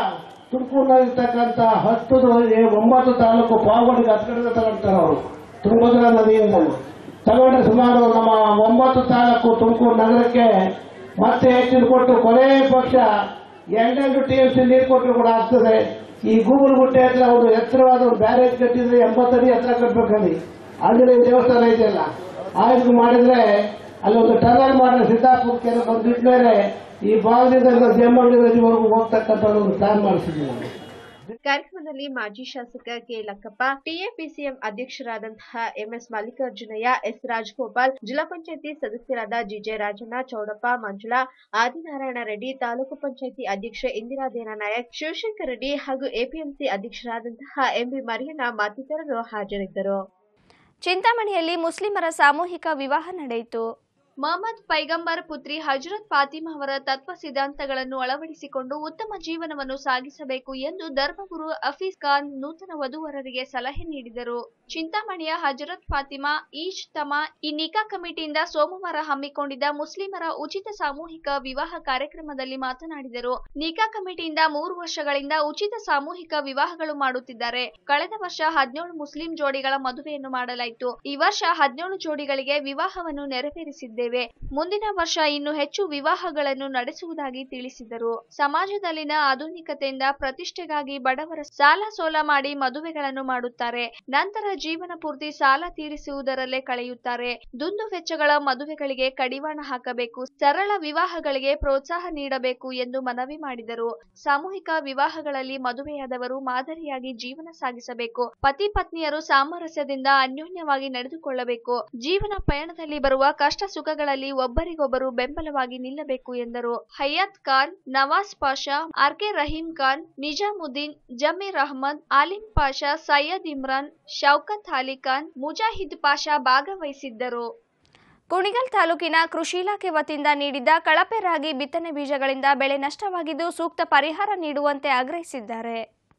ತುಮಕೂರಿನಲ್ಲಿರ್ತಕ್ಕಂಥ ಹತ್ತು ಏ- ಒಂಬತ್ತು ತಾಲೂಕು ಪಾವಗಡಿಗೆ ಹತ್ತು ಕಡೆ ತಗೊಳ್ತಾರೆ ಅವರು ತುಂಗಭದ್ರಾ ನದಿಯಿಂದ ತಗೊಂಡ್ರೆ ಸುಮಾರು ನಮ್ಮ ಒಂಬತ್ತು ತಾಲೂಕು ತುಮಕೂರು ನಗರಕ್ಕೆ ಮತ್ತೆ ಹೆಚ್ಚಿನ ಕೊಟ್ಟು ಕೊನೆ ಪಕ್ಷ ಎಂಟೆಂಟು ಟಿ ಎಂ ಸಿ ನೀರು ಕೊಟ್ಟರು ಕೂಡ ಆಗ್ತದೆ ಈ ಗೂಗಲ್ ಗುಟ್ಟೆ ಹತ್ರ ಒಂದು ಎತ್ತರವಾದ ಒಂದು ಬ್ಯಾರೇಜ್ ಕಟ್ಟಿದ್ರೆ ಎಂಬತ್ತಡಿ ಎತ್ತರ ಕಟ್ಟಬೇಕಲ್ಲಿ ಆಂಜನೇಯ ದೇವಸ್ಥಾನ ಇದೆಯಲ್ಲ ಆ ಇದು ಮಾಡಿದ್ರೆ ಅಲ್ಲಿ ಒಂದು ಟನಲ್ ಮಾಡಿದ್ರೆ ಸಿದ್ದಾಪುರಕ್ಕೆ ಬಂದಿದ್ಮೇಲೆ ಈ ಭಾಗದಿಂದ ಜಮ್ಮಂಡಿ ನದಿವರೆಗೂ ಹೋಗ್ತಕ್ಕಂಥ ಒಂದು ಪ್ಲಾನ್ ಮಾಡಿಸಿದ್ವಿ ನಾವು ಕಾರ್ಯಕ್ರಮದಲ್ಲಿ ಮಾಜಿ ಶಾಸಕ ಕೆ ಲಕ್ಕಪ್ಪ ಟಿಎಪಿಸಿಎಂ ಅಧ್ಯಕ್ಷರಾದಂತಹ ಎಂಎಸ್ ಮಲ್ಲಿಕಾರ್ಜುನಯ್ಯ ಎಸ್ ರಾಜಗೋಪಾಲ್ ಜಿಲ್ಲಾ ಪಂಚಾಯತಿ ಸದಸ್ಯರಾದ ಜಿಜೆ ರಾಜಣ್ಣ ಚೌಡಪ್ಪ ಮಂಜುಳಾ ಆದಿನಾರಾಯಣ ರೆಡ್ಡಿ ತಾಲೂಕು ಪಂಚಾಯತಿ ಅಧ್ಯಕ್ಷೆ ಇಂದಿರಾ ನಾಯಕ್ ಶಿವಶಂಕರ್ ರೆಡ್ಡಿ ಹಾಗೂ ಎಪಿಎಂಸಿ ಅಧ್ಯಕ್ಷರಾದಂತಹ ಎಂಬಿ ಮರಿಯಣ್ಣ ಮತ್ತಿತರರು ಹಾಜರಿದ್ದರು ಚಿಂತಾಮಣಿಯಲ್ಲಿ ಮುಸ್ಲಿಮರ ಸಾಮೂಹಿಕ ವಿವಾಹ ನಡೆಯಿತು ಮಹಮ್ಮದ್ ಪೈಗಂಬರ್ ಪುತ್ರಿ ಹಜರತ್ ಫಾತಿಮಾ ಅವರ ತತ್ವ ಸಿದ್ಧಾಂತಗಳನ್ನು ಅಳವಡಿಸಿಕೊಂಡು ಉತ್ತಮ ಜೀವನವನ್ನು ಸಾಗಿಸಬೇಕು ಎಂದು ಧರ್ಮಗುರು ಹಫೀಜ್ ಖಾನ್ ನೂತನ ವಧುವರರಿಗೆ ಸಲಹೆ ನೀಡಿದರು ಚಿಂತಾಮಣಿಯ ಹಜರತ್ ಫಾತಿಮಾ ಈಜ್ ತಮಾ ಈ ನಿಕಾ ಕಮಿಟಿಯಿಂದ ಸೋಮವಾರ ಹಮ್ಮಿಕೊಂಡಿದ್ದ ಮುಸ್ಲಿಮರ ಉಚಿತ ಸಾಮೂಹಿಕ ವಿವಾಹ ಕಾರ್ಯಕ್ರಮದಲ್ಲಿ ಮಾತನಾಡಿದರು ನಿಕಾ ಕಮಿಟಿಯಿಂದ ಮೂರು ವರ್ಷಗಳಿಂದ ಉಚಿತ ಸಾಮೂಹಿಕ ವಿವಾಹಗಳು ಮಾಡುತ್ತಿದ್ದಾರೆ ಕಳೆದ ವರ್ಷ ಹದಿನೇಳು ಮುಸ್ಲಿಂ ಜೋಡಿಗಳ ಮದುವೆಯನ್ನು ಮಾಡಲಾಯಿತು ಈ ವರ್ಷ ಹದಿನೇಳು ಜೋಡಿಗಳಿಗೆ ವಿವಾಹವನ್ನು ನೆರವೇರಿಸಿದ್ದೇವೆ ಮುಂದಿನ ವರ್ಷ ಇನ್ನು ಹೆಚ್ಚು ವಿವಾಹಗಳನ್ನು ನಡೆಸುವುದಾಗಿ ತಿಳಿಸಿದರು ಸಮಾಜದಲ್ಲಿನ ಆಧುನಿಕತೆಯಿಂದ ಪ್ರತಿಷ್ಠೆಗಾಗಿ ಬಡವರ ಸಾಲ ಸೋಲ ಮಾಡಿ ಮದುವೆಗಳನ್ನು ಮಾಡುತ್ತಾರೆ ನಂತರ ಜೀವನ ಪೂರ್ತಿ ಸಾಲ ತೀರಿಸುವುದರಲ್ಲೇ ಕಳೆಯುತ್ತಾರೆ ದುಂದು ವೆಚ್ಚಗಳ ಮದುವೆಗಳಿಗೆ ಕಡಿವಾಣ ಹಾಕಬೇಕು ಸರಳ ವಿವಾಹಗಳಿಗೆ ಪ್ರೋತ್ಸಾಹ ನೀಡಬೇಕು ಎಂದು ಮನವಿ ಮಾಡಿದರು ಸಾಮೂಹಿಕ ವಿವಾಹಗಳಲ್ಲಿ ಮದುವೆಯಾದವರು ಮಾದರಿಯಾಗಿ ಜೀವನ ಸಾಗಿಸಬೇಕು ಪತಿ ಪತ್ನಿಯರು ಸಾಮರಸ್ಯದಿಂದ ಅನ್ಯೋನ್ಯವಾಗಿ ನಡೆದುಕೊಳ್ಳಬೇಕು ಜೀವನ ಪಯಣದಲ್ಲಿ ಬರುವ ಕಷ್ಟ ಸುಖಗಳಲ್ಲಿ ಒಬ್ಬರಿಗೊಬ್ಬರು ಬೆಂಬಲವಾಗಿ ನಿಲ್ಲಬೇಕು ಎಂದರು ಹಯಾತ್ ಖಾನ್ ನವಾಜ್ ಪಾಷಾ ಆರ್ ಕೆ ರಹೀಂ ಖಾನ್ ನಿಜಾಮುದ್ದೀನ್ ಜಮೀರ್ ಅಹಮದ್ ಆಲಿಂ ಪಾಷಾ ಸೈಯದ್ ಇಮ್ರಾನ್ ಶೌಕತ್ ಅಲಿ ಖಾನ್ ಮುಜಾಹಿದ್ ಪಾಷಾ ಭಾಗವಹಿಸಿದ್ದರು ಕುಣಿಗಲ್ ತಾಲೂಕಿನ ಕೃಷಿ ಇಲಾಖೆ ವತಿಯಿಂದ ನೀಡಿದ್ದ ಕಳಪೆ ರಾಗಿ ಬಿತ್ತನೆ ಬೀಜಗಳಿಂದ ಬೆಳೆ ನಷ್ಟವಾಗಿದ್ದು ಸೂಕ್ತ ಪರಿಹಾರ ನೀಡುವಂತೆ ಆಗ್ರಹಿಸಿದ್ದಾರೆ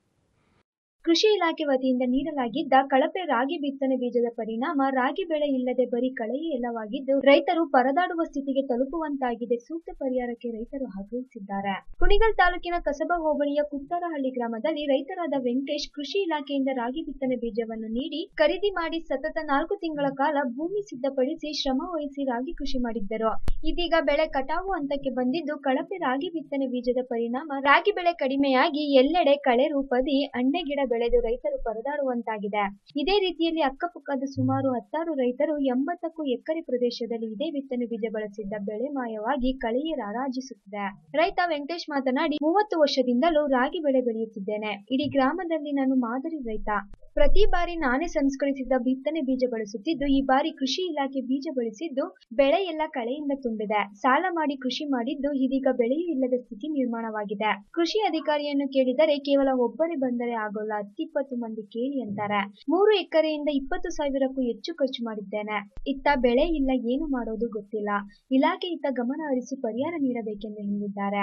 ಕೃಷಿ ಇಲಾಖೆ ವತಿಯಿಂದ ನೀಡಲಾಗಿದ್ದ ಕಳಪೆ ರಾಗಿ ಬಿತ್ತನೆ ಬೀಜದ ಪರಿಣಾಮ ರಾಗಿ ಬೆಳೆ ಇಲ್ಲದೆ ಬರೀ ಕಳೆಯೇ ಎಲ್ಲವಾಗಿದ್ದು ರೈತರು ಪರದಾಡುವ ಸ್ಥಿತಿಗೆ ತಲುಪುವಂತಾಗಿದೆ ಸೂಕ್ತ ಪರಿಹಾರಕ್ಕೆ ರೈತರು ಆಗ್ರಹಿಸಿದ್ದಾರೆ ಕುಣಿಗಲ್ ತಾಲೂಕಿನ ಕಸಬಾ ಹೋಬಳಿಯ ಕುತ್ತರಹಳ್ಳಿ ಗ್ರಾಮದಲ್ಲಿ ರೈತರಾದ ವೆಂಕಟೇಶ್ ಕೃಷಿ ಇಲಾಖೆಯಿಂದ ರಾಗಿ ಬಿತ್ತನೆ ಬೀಜವನ್ನು ನೀಡಿ ಖರೀದಿ ಮಾಡಿ ಸತತ ನಾಲ್ಕು ತಿಂಗಳ ಕಾಲ ಭೂಮಿ ಸಿದ್ಧಪಡಿಸಿ ಶ್ರಮ ವಹಿಸಿ ರಾಗಿ ಕೃಷಿ ಮಾಡಿದ್ದರು ಇದೀಗ ಬೆಳೆ ಕಟಾವು ಹಂತಕ್ಕೆ ಬಂದಿದ್ದು ಕಳಪೆ ರಾಗಿ ಬಿತ್ತನೆ ಬೀಜದ ಪರಿಣಾಮ ರಾಗಿ ಬೆಳೆ ಕಡಿಮೆಯಾಗಿ ಎಲ್ಲೆಡೆ ಕಳೆ ರೂಪದಿ ಅಣ್ಣೆ ಗಿಡ ಬೆಳೆದು ರೈತರು ಪರದಾಡುವಂತಾಗಿದೆ ಇದೇ ರೀತಿಯಲ್ಲಿ ಅಕ್ಕಪಕ್ಕದ ಸುಮಾರು ಹತ್ತಾರು ರೈತರು ಎಂಬತ್ತಕ್ಕೂ ಎಕರೆ ಪ್ರದೇಶದಲ್ಲಿ ಇದೇ ಬಿತ್ತನೆ ಬೀಜ ಬಳಸಿದ್ದ ಬೆಳೆ ಮಾಯವಾಗಿ ಕಳೆಯೇ ರಾರಾಜಿಸುತ್ತಿದೆ ರೈತ ವೆಂಕಟೇಶ್ ಮಾತನಾಡಿ ಮೂವತ್ತು ವರ್ಷದಿಂದಲೂ ರಾಗಿ ಬೆಳೆ ಬೆಳೆಯುತ್ತಿದ್ದೇನೆ ಇಡೀ ಗ್ರಾಮದಲ್ಲಿ ನಾನು ಮಾದರಿ ರೈತ ಪ್ರತಿ ಬಾರಿ ನಾನೇ ಸಂಸ್ಕರಿಸಿದ್ದ ಬಿತ್ತನೆ ಬೀಜ ಬಳಸುತ್ತಿದ್ದು ಈ ಬಾರಿ ಕೃಷಿ ಇಲಾಖೆ ಬೀಜ ಬಳಸಿದ್ದು ಬೆಳೆ ಎಲ್ಲ ಕಳೆಯಿಂದ ತುಂಬಿದೆ ಸಾಲ ಮಾಡಿ ಕೃಷಿ ಮಾಡಿದ್ದು ಇದೀಗ ಬೆಳೆಯೂ ಇಲ್ಲದ ಸ್ಥಿತಿ ನಿರ್ಮಾಣವಾಗಿದೆ ಕೃಷಿ ಅಧಿಕಾರಿಯನ್ನು ಕೇಳಿದರೆ ಕೇವಲ ಒಬ್ಬರೇ ಬಂದರೆ ಆಗೋಲ್ಲ ಹತ್ತಿಪ್ಪತ್ತು ಮಂದಿ ಕೇಳಿ ಅಂತಾರೆ ಮೂರು ಎಕರೆಯಿಂದ ಇಪ್ಪತ್ತು ಸಾವಿರಕ್ಕೂ ಹೆಚ್ಚು ಖರ್ಚು ಮಾಡಿದ್ದೇನೆ ಇತ್ತ ಬೆಳೆ ಇಲ್ಲ ಏನು ಮಾಡೋದು ಗೊತ್ತಿಲ್ಲ ಇಲಾಖೆ ಇತ್ತ ಗಮನ ಹರಿಸಿ ಪರಿಹಾರ ನೀಡಬೇಕೆಂದು ಹೇಳಿದ್ದಾರೆ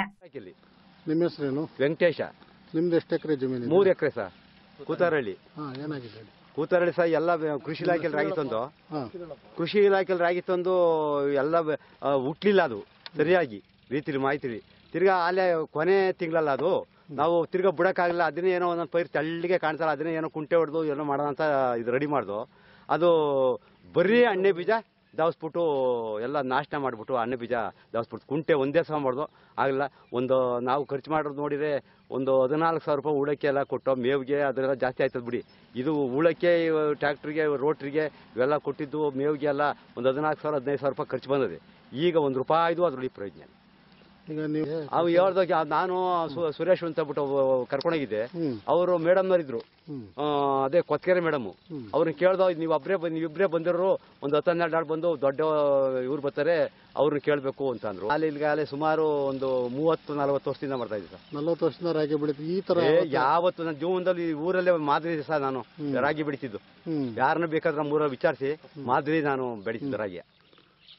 ನಿಮ್ಮ ಹೆಸರೇನು ವೆಂಕಟೇಶ ನಿಮ್ದು ಎಷ್ಟು ಎಕರೆ ಜಮೀನು ಮೂರು ಎಕರೆ ಸರ್ ಕೂತಾರಳ್ಳಿ ಹಾ ಏನಾಗಿದೆ ಹೇಳಿ ಕೂತಾರಳ್ಳಿ ಸರ್ ಎಲ್ಲ ಬೆ- ಕೃಷಿ ಇಲಾಖೆಯಲ್ಲಿ ರಾಗಿ ತಂದು ಹಾ ಕೃಷಿ ಇಲಾಖೆಯಲ್ಲಿ ರಾಗಿ ತಂದು ಎಲ್ಲ ಬೆ- ಆ, ಹುಟ್ಲಿಲ್ಲ ಅದು ಸರಿಯಾಗಿ ರೀತಿಲಿ ಮಾಹಿತಿ ತಿರ್ಗಾ ಅಲ್ಲೇ ಕೊನೆ ತಿಂಗಳಲ್ಲ ಅದು ನಾವು ತಿರ್ಗಾ ಬಿಡಕ್ಕಾಗಲ್ಲ ಅದನ್ನೇ ಏನೋ ಒಂದೊಂದು ಪೈರು ತೆಳ್ಳಿಗೆ ಕಾಣ್ತಲ್ಲ ಅದನ್ನೇ ಏನೋ ಕುಂಟೆ ಹೊಡೆದು ಏನೋ ಮಾಡೋಣ ಅಂತ ಇದು ರೆಡಿ ಮಾಡ್ದು ಅದು ಬರೀ ಎಣ್ಣೆ ಬೀಜ ದಾವಸ್ಬಿಟ್ಟು ಎಲ್ಲ ನಾಶನ ಮಾಡಿಬಿಟ್ಟು ಎಣ್ಣೆ ಬೀಜ ದಾವಸ್ಬಿಟ್ಟು ಕುಂಟೆ ಒಂದೇ ಸಹ ಮಾಡ್ದು ಆಗಲ್ಲ ಒಂದು ನಾವು ಖರ್ಚು ಮಾಡೋದು ನೋಡಿದ್ರೆ ಒಂದು ಹದಿನಾಲ್ಕು ಸಾವಿರ ರೂಪಾಯಿ ಉಳಕ್ಕೆ ಎಲ್ಲ ಕೊಟ್ಟು ಮೇವಿಗೆ ಅದೆಲ್ಲ ಜಾಸ್ತಿ ಆಯ್ತದ ಬಿಡಿ ಇದು ಉಳಕ್ಕೆ ಟ್ರ್ಯಾಕ್ಟ್ರಿಗೆ ರೋಟ್ರಿಗೆ ಇವೆಲ್ಲ ಕೊಟ್ಟಿದ್ದು ಮೇವಿಗೆ ಎಲ್ಲ ಒಂದು ಹದಿನಾಲ್ಕು ಸಾವಿರ ಹದಿನೈದು ಸಾವಿರ ರೂಪಾಯಿ ಖರ್ಚು ಬಂದಿದೆ ಈಗ ಒಂದು ರೂಪಾಯಿದು ಅದರಲ್ಲಿ ಪ್ರಯೋಜನ ಇಲ್ಲ. ಈಗ ನೀವು ಅವು ಹೇಳ್ದಾಗ ನಾನು ಸು- ಸುರೇಶ್ ಅಂತ ಬಿಟ್ಟು ಕರ್ಕೊಂಡೋಗಿದ್ದೆ ಅವರು ಮೇಡಮ್ನವ್ರು ಇದ್ರು ಆ, ಅದೇ ಕೊತ್ಕೆರೆ ಮೇಡಮ್ ಅವ್ರನ್ನ ಕೇಳ್ದೋ ನೀವು ಒಬ್ಬರೇ ಬಂದು ನೀವಿಬ್ಬರೇ ಬಂದಿರೋರು ಒಂದು ಹತ್ತು ಹನ್ನೆರಡು ನಾಳು ಬಂದು ದೊಡ್ಡ ಇವ್ರು ಬರ್ತಾರೆ ಅವ್ರನ್ನ ಕೇಳಬೇಕು ಅಂತ ಅಂದ್ರು ಅಲ್ಲಿ ಇಲ್ಲಿಗೆ ಅಲ್ಲಿ ಸುಮಾರು ಒಂದು ಮೂವತ್ತು ನಲವತ್ತು ವರ್ಷದಿಂದ ಮಾಡ್ತಾ ಇದ್ದೆ ಸರ್ ನಲ್ವತ್ತು ವರ್ಷದಿಂದ ರಾಗಿ ಬೆಳೀತೀವಿ ಈ ತರ ಏ, ಯಾವತ್ತು ನನ್ನ ಜೀವನದಲ್ಲಿ ಈ ಊರಲ್ಲೇ ಮಾದರಿ ಸರ್ ನಾನು ರಾಗಿ ಬೆಳಿತಿದ್ದು ಹ್ಮ್ ಯಾರನ್ನ ಬೇಕಾದ್ರೆ ನಮ್ಮ ಊರಲ್ಲಿ ವಿಚಾರಿಸಿ ಮಾದರಿ ನಾನು ಬೆಳಿತಿದ್ದೆ ರಾಗಿ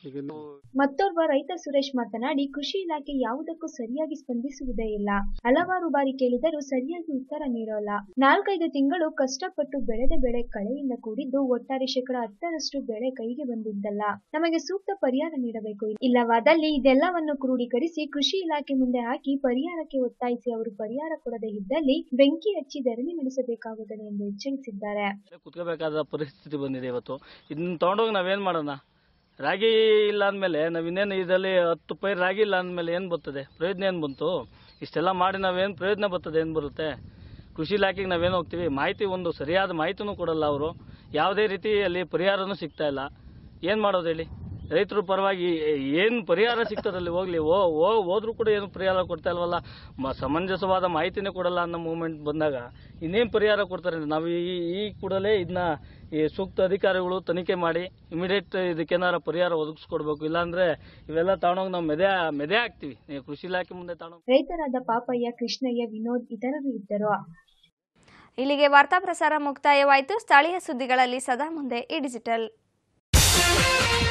ಈಗ ನೀವು ಮತ್ತೋರ್ವ ರೈತ ಸುರೇಶ್ ಮಾತನಾಡಿ ಕೃಷಿ ಇಲಾಖೆ ಯಾವುದಕ್ಕೂ ಸರಿಯಾಗಿ ಸ್ಪಂದಿಸುವುದೇ ಇಲ್ಲ ಹಲವಾರು ಬಾರಿ ಕೇಳಿದರೂ ಸರಿಯಾಗಿ ಉತ್ತರ ನೀಡೋಲ್ಲ ನಾಲ್ಕೈದು ತಿಂಗಳು ಕಷ್ಟಪಟ್ಟು ಬೆಳೆದ ಬೆಳೆ ಕಳೆಯಿಂದ ಕೂಡಿದ್ದು ಒಟ್ಟಾರೆ ಶೇಕಡ ಹತ್ತರಷ್ಟು ಬೆಳೆ ಕೈಗೆ ಬಂದಿದ್ದಲ್ಲ ನಮಗೆ ಸೂಕ್ತ ಪರಿಹಾರ ನೀಡಬೇಕು ಇಲ್ಲವಾದಲ್ಲಿ ಇದೆಲ್ಲವನ್ನು ಕ್ರೋಢೀಕರಿಸಿ ಕೃಷಿ ಇಲಾಖೆ ಮುಂದೆ ಹಾಕಿ ಪರಿಹಾರಕ್ಕೆ ಒತ್ತಾಯಿಸಿ ಅವರು ಪರಿಹಾರ ಕೊಡದೇ ಇದ್ದಲ್ಲಿ ಬೆಂಕಿ ಹಚ್ಚಿ ಧರಣಿ ನಡೆಸಬೇಕಾಗುತ್ತದೆ ಎಂದು ಎಚ್ಚರಿಸಿದ್ದಾರೆ ಕುತ್ಕೋಬೇಕಾದ ಪರಿಸ್ಥಿತಿ ಬಂದಿದೆ ಇವತ್ತು ಇದನ್ನ ತಗೊಂಡೋಗಿ ನಾವೇನ್ ಮಾಡೋಣ ರಾಗಿ ಇಲ್ಲ ಅಂದಮೇಲೆ ನಾವು ಇನ್ನೇನು ಇದರಲ್ಲಿ ಹತ್ತು ಪೈರು ರಾಗಿ ಇಲ್ಲ ಅಂದಮೇಲೆ ಏನು ಬರ್ತದೆ ಪ್ರಯೋಜನ ಏನು ಬಂತು ಇಷ್ಟೆಲ್ಲ ಮಾಡಿ ನಾವೇನು ಪ್ರಯೋಜನ ಬರ್ತದೆ ಏನು ಬರುತ್ತೆ ಕೃಷಿ ಇಲಾಖೆಗೆ ನಾವೇನು ಹೋಗ್ತೀವಿ ಮಾಹಿತಿ ಒಂದು ಸರಿಯಾದ ಮಾಹಿತಿನೂ ಕೊಡಲ್ಲ ಅವರು ಯಾವುದೇ ರೀತಿ ಅಲ್ಲಿ ಪರಿಹಾರನೂ ಸಿಗ್ತಾ ಇಲ್ಲ ಏನು ಮಾಡೋದು ಹೇಳಿ ರೈತರ ಪರವಾಗಿ ಏನು ಪರಿಹಾರ ಸಿಗ್ತದಲ್ಲಿ ಹೋಗ್ಲಿ ಓ ಓ ಹೋದ್ರೂ ಕೂಡ ಏನು ಪರಿಹಾರ ಕೊಡ್ತಾ ಇಲ್ವಲ್ಲ ಮ ಸಮಂಜಸವಾದ ಮಾಹಿತಿನೇ ಕೊಡಲ್ಲ ಅನ್ನೋ ಮೂಮೆಂಟ್ ಬಂದಾಗ ಇನ್ನೇನು ಪರಿಹಾರ ಕೊಡ್ತಾರೆ ನಾವು ಈ ಈ ಕೂಡಲೇ ಇದನ್ನ ಈ ಸೂಕ್ತ ಅಧಿಕಾರಿಗಳು ತನಿಖೆ ಮಾಡಿ ಇಮಿಡಿಯೇಟ್ ಇದಕ್ಕೇನಾರ ಪರಿಹಾರ ಒದಗಿಸ್ಕೊಡ್ಬೇಕು ಇಲ್ಲಾಂದ್ರೆ ಇವೆಲ್ಲ ತಗೊಂಡೋಗಿ ನಾವು ಮೆದೆ ಮೆದೆ ಹಾಕ್ತಿವಿ ಈ ಕೃಷಿ ಇಲಾಖೆ ಮುಂದೆ ತಗೊಂಡೋಗಿ ರೈತರಾದ ಪಾಪಯ್ಯ ಕೃಷ್ಣಯ್ಯ ವಿನೋದ್ ಇತರರು ಇದ್ದರು ಇಲ್ಲಿಗೆ ವಾರ್ತಾ ಪ್ರಸಾರ ಮುಕ್ತಾಯವಾಯಿತು ಸ್ಥಳೀಯ ಸುದ್ದಿಗಳಲ್ಲಿ ಸದಾ ಮುಂದೆ ಈ ಡಿಜಿಟಲ್